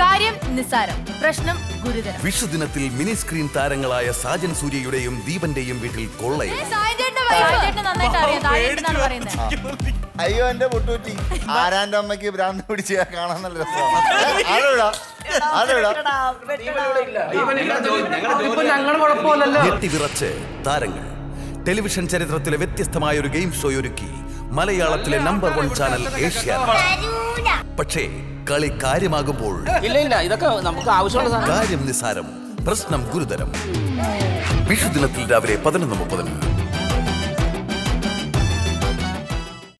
കാര്യം നിസ്സാരം പ്രശ്നം ഗുരുതരം വിഷുദിനത്തിൽ മിനി സ്ക്രീൻ താരങ്ങളായ സാജൻ സൂര്യയുടെയും ദീപന്റെയും വീട്ടിൽ കൊള്ളയും സായിച്ചേട്ടന്റെ wife. സായിച്ചേട്ടന് നന്നായിട്ട് അറിയാം താഴേട്ടാണ് പറയുന്നത് അയ്യോ എന്റെ പൊട്ടൂറ്റി ആരാന്റെ അമ്മയ്ക്ക് ഭ്രാന്ത് പിടിച്ച് കാണാൻ നല്ല രസമാണ് ആരോടാ ആരോടാ ഇപ്പൊ ഞങ്ങൾ കുഴപ്പമില്ലല്ലോ ഞെട്ടിവിറച്ച് താരങ്ങൾ ടെലിവിഷൻ ചരിത്രത്തിലെ വ്യത്യസ്തമായ ഒരു ഗെയിം ഷോ ഒരുക്കി മലയാളത്തിലെ നമ്പർ വൺ ചാനൽ ഏഷ്യ പക്ഷേ കളി കാര്യമാകുമ്പോൾ ഇല്ല ഇല്ല ഇതൊക്കെ നമുക്ക് ആവശ്യമുള്ള സാധനം കാര്യം നിസാരം പ്രശ്നം ഗുരുതരം വിഷുദിനത്തിൽ രാവിലെ പതിനൊന്ന് മുപ്പതിന്